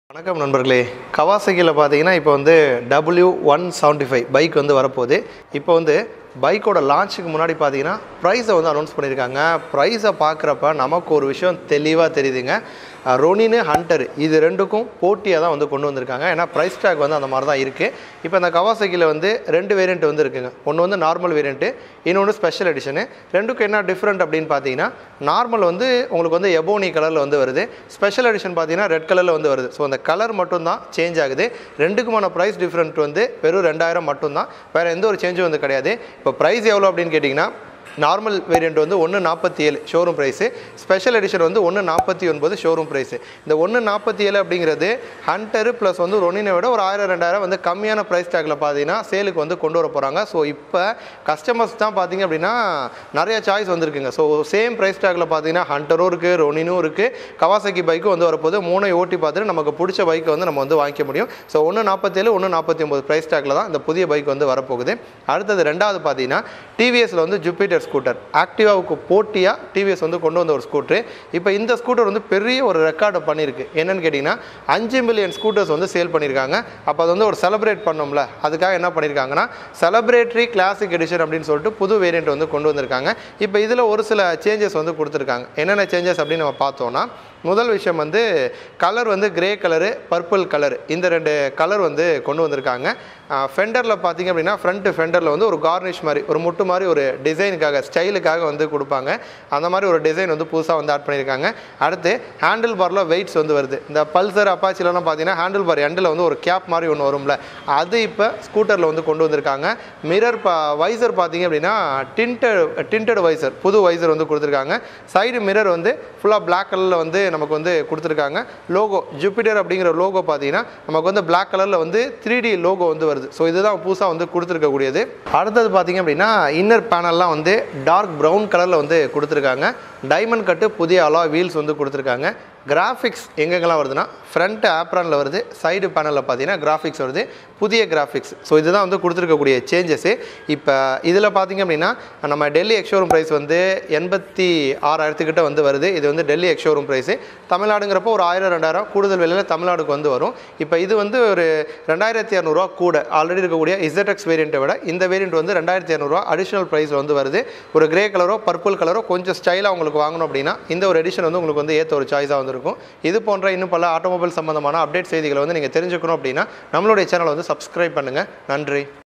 வணக்கம் நண்பர்களே கவாசகியில் பார்த்தீங்கன்னா இப்போ வந்து W one seventy five bike வந்து வரப்போகுது இப்போ வந்து பைக்கோட லான்ச்சுக்கு முன்னாடி பார்த்தீங்கன்னா ப்ரைஸை வந்து அனௌன்ஸ் பண்ணியிருக்காங்க ப்ரைஸை பார்க்குறப்ப நமக்கு ஒரு விஷயம் தெளிவாக தெரியுதுங்க அஹ், ரொனினு ஹண்டர் இது ரெண்டுக்கும் போட்டியாக தான் வந்து கொண்டு வந்திருக்காங்க ஏன்னா ப்ரைஸ் டேக் வந்து அந்த மாதிரி தான் இருக்குது இப்போ இந்த கவாசகியில் வந்து ரெண்டு வேரியண்ட் வந்து இருக்குங்க ஒன்று வந்து நார்மல் வேரியண்ட்டு இன்னொன்று ஸ்பெஷல் எடிஷனு ரெண்டுக்கும் என்ன டிஃப்ரெண்ட் அப்படின்னு பார்த்தீங்கன்னா நார்மல் வந்து உங்களுக்கு வந்து எபோனி கலரில் வந்து வருது ஸ்பெஷல் எடிஷன் பார்த்தீங்கன்னா ரெட் கலரில் வந்து வருது ஸோ அந்த கலர் மட்டும்தான் சேஞ்ச் ஆகுது ரெண்டுக்குமான ப்ரைஸ் டிஃப்ரெண்ட் வந்து வெறும் ரெண்டாயிரம் மட்டும்தான் வேறு எந்த ஒரு சேஞ்சும் வந்து கிடையாது இப்போ ப்ரைஸ் எவ்வளோ அப்படின்னு கேட்டிங்கன்னா நார்மல் வேரியண்ட் வந்து ஒன்று நாற்பத்தி ஏழு ஷோரூம் ப்ரைஸு ஸ்பெஷல் எடிஷன் வந்து ஒன்று நாற்பத்தி ஒன்பது ஷோரூம் ப்ரைஸு இந்த ஒன்று நாற்பத்தி ஏழு அப்படிங்கிறது ஹண்டரு ப்ளஸ் வந்து ரொனினை விட ஒரு ஆயிரம் ரெண்டாயிரம் வந்து கம்மியான ப்ரைஸ் டேக்கில் பார்த்தீங்கன்னா சேலுக்கு வந்து கொண்டு வர போகிறாங்க ஸோ இப்போ கஸ்டமர்ஸ் தான் பார்த்தீங்க அப்படின்னா நிறைய சாய்ஸ் வந்திருக்குங்க ஸோ சேம் ப்ரைஸ் டேக்கில் பார்த்தீங்கன்னா ஹண்டரும் இருக்குது ரொனினும் இருக்குது கவாசகி பைக்கும் வந்து வரப்போது மூணை ஓட்டி பார்த்துட்டு நமக்கு பிடிச்ச பைக்கை வந்து நம்ம வந்து வாங்கிக்க முடியும் ஸோ ஒன்று நாற்பத்தேழு ஒன்று நாற்பத்தி ஒம்பது ப்ரைஸ் டேக்கில் தான் இந்த புதிய பைக் வந்து வரப்போகுது அடுத்தது ரெண்டாவது பார்த்தீங்கன்னா டிவிஎஸ்ல வந்து ஜூபிட்டர் ஸ்கூட்டர் ஆக்டிவாவுக்கு போட்டியாக டிவிஎஸ் வந்து கொண்டு வந்த ஒரு ஸ்கூட்ரு இப்போ இந்த ஸ்கூட்டர் வந்து பெரிய ஒரு ரெக்கார்டை பண்ணியிருக்கு என்னன்னு கேட்டிங்கன்னா அஞ்சு மில்லியன் ஸ்கூட்டர்ஸ் வந்து சேல் பண்ணியிருக்காங்க அப்போ அது வந்து ஒரு செலிப்ரேட் பண்ணோம்ல அதுக்காக என்ன பண்ணியிருக்காங்கன்னா செலிப்ரேட்டரி கிளாசிக் எடிஷன் அப்படின்னு சொல்லிட்டு புது வேரியண்ட் வந்து கொண்டு வந்திருக்காங்க இப்போ இதில் ஒரு சில சேஞ்சஸ் வந்து கொடுத்துருக்காங்க என்னென்ன சேஞ்சஸ் அப்படின்னு நம்ம பார்த்தோன்னா முதல் விஷயம் வந்து கலர் வந்து கிரே கலரு பர்பிள் கலர் இந்த ரெண்டு கலர் வந்து கொண்டு வந்திருக்காங்க ஃபெண்டரில் பார்த்தீங்க அப்படின்னா ஃப்ரண்ட் ஃபெண்டரில் வந்து ஒரு கார்னிஷ் மாதிரி ஒரு முட்டு மாதிரி ஒரு டிசைனுக்காக ஸ்டைலுக்காக வந்து கொடுப்பாங்க அந்த மாதிரி ஒரு டிசைன் வந்து புதுசாக வந்து ஆட் பண்ணியிருக்காங்க அடுத்து ஹேண்டில் பாரில் வெயிட்ஸ் வந்து வருது இந்த பல்சர் அப்பாச்சிலலாம் பார்த்தீங்கன்னா ஹேண்டில் பார் எண்டில் வந்து ஒரு கேப் மாதிரி ஒன்று வரும்ல அது இப்போ ஸ்கூட்டரில் வந்து கொண்டு வந்திருக்காங்க மிரர் பா வைசர் பார்த்தீங்க அப்படின்னா டிண்டட் டிண்டட் வைசர் புது வைசர் வந்து கொடுத்துருக்காங்க சைடு மிரர் வந்து ஃபுல்லாக பிளாக் கலரில் வந்து நமக்கு வந்து கொடுத்துருக்காங்க லோகோ ஜூபிட்டர் அப்படிங்கிற லோகோ பார்த்தீங்கன்னா நமக்கு வந்து பிளாக் கலரில் வந்து த்ரீ டி லோகோ வந்து வருது ஸோ இதுதான் புதுசாக வந்து கொடுத்துருக்கக்கூடியது அடுத்தது பார்த்தீங்க அப்படின்னா இன்னர் பேனல்லாம் வந்து டார்க் ப்ரௌன் கலரில் வந்து கொடுத்துருக்காங்க டைமண்ட் கட்டு புதிய அலா வீல்ஸ் வந்து கொடுத்துருக்காங்க கிராஃபிக்ஸ் எங்கெங்கெல்லாம் வருதுன்னா ஃப்ரண்ட் ஆப்ரானில் வருது சைடு பேனலில் பார்த்தீங்கன்னா கிராஃபிக்ஸ் வருது புதிய கிராஃபிக்ஸ் ஸோ இதுதான் வந்து கொடுத்துருக்கக்கூடிய சேஞ்சஸ்ஸு இப்போ இதில் பார்த்தீங்க அப்படின்னா நம்ம டெல்லி எக்ஷோரூம் ப்ரைஸ் வந்து எண்பத்தி ஆறாயிரத்துக்கிட்ட வந்து வருது இது வந்து டெல்லி எக்ஷோரூம் ப்ரைஸு தமிழ்நாடுங்கிறப்போ ஒரு ஆயிரம் ரெண்டாயிரம் கூடுதல் விலையில் தமிழ்நாடுக்கு வந்து வரும் இப்போ இது வந்து ஒரு ரெண்டாயிரத்தி இரநூறுவா கூட ஆல்ரெடி இருக்கக்கூடிய இசட்எக்ஸ் வேரியண்ட்டை விட இந்த வேரியண்ட் வந்து ரெண்டாயிரத்தி இரநூறுவா அடிஷனல் ப்ரைஸில் வந்து வருது ஒரு கிரே கலரோ பர்பிள் கலரோ கொஞ்சம் ஸ்டைலாக உங்களுக்கு வாங்கணும் அப்படின்னா இந்த ஒரு எடிஷன் வந்து உங்களுக்கு வந்து ஏற்ற ஒரு சாய்ஸாக வந்திருக்கும் இது போன்ற இன்னும் பல ஆட்டோமொபைல் சம்பந்தமான அப்டேட் செய்திகளை வந்து நீங்கள் தெரிஞ்சுக்கணும் அப்படின்னா நம்மளுடைய சேனலை வந்து சப்ஸ்கிரைப் பண்ணுங்கள் நன்றி